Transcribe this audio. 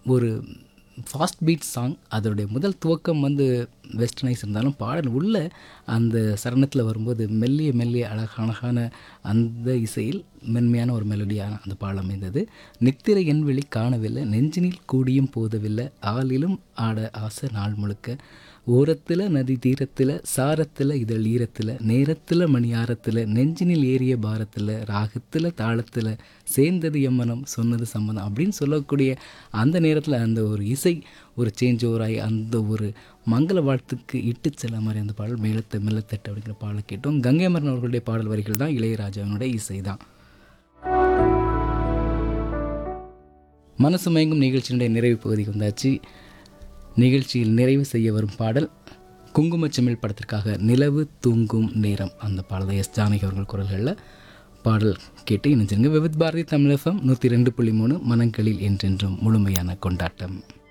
ஒரு fast beat song அதோடைய முதல் துவக்கம் வந்து வெஸ்டர்னைஸ் இருந்தாலும் பாடல் உள்ள அந்த சரணத்தில் வரும்போது மெல்லிய மெல்லிய அழகான அழகான அந்த இசையில் மென்மையான ஒரு மெலடியான அந்த பாடல் அமைந்தது நித்திரை என் விழி காணவில்லை நெஞ்சினில் கூடியும் போதவில்லை ஆளிலும் ஆட ஆசை நாள் முழுக்க ஓரத்தில் நதி தீரத்தில் சாரத்தில் இதழ் ஈரத்தில் நேரத்தில் மணியாரத்தில் நெஞ்சினில் ஏறிய பாரத்தில் ராகத்தில் தாளத்தில் சேர்ந்தது எம்மனம் சொன்னது சம்மதம் அப்படின்னு சொல்லக்கூடிய அந்த நேரத்தில் அந்த ஒரு இசை ஒரு சேஞ்ச் ஓவராகி அந்த ஒரு மங்கள வாழ்த்துக்கு இட்டு செல்ல மாதிரி அந்த பாடல் மேலத்தை மெல்லத்தட்டு அப்படிங்கிற பாடலை கேட்டோம் கங்கை மரன் அவர்களுடைய பாடல் வரிகள் தான் இளையராஜாவினுடைய இசை தான் மனசு மயங்கும் நிகழ்ச்சியினுடைய நிறைவு பகுதிக்கு வந்தாச்சு நிகழ்ச்சியில் நிறைவு செய்ய வரும் பாடல் குங்குமச்சிமிழ் படத்திற்காக நிலவு தூங்கும் நேரம் அந்த பாடலை எஸ் ஜானகி அவர்கள் குரல்களில் பாடல் கேட்டு இணைஞ்சிருங்க விவித் பாரதி தமிழகம் நூற்றி ரெண்டு புள்ளி மூணு மனங்களில் என்றென்றும் முழுமையான கொண்டாட்டம்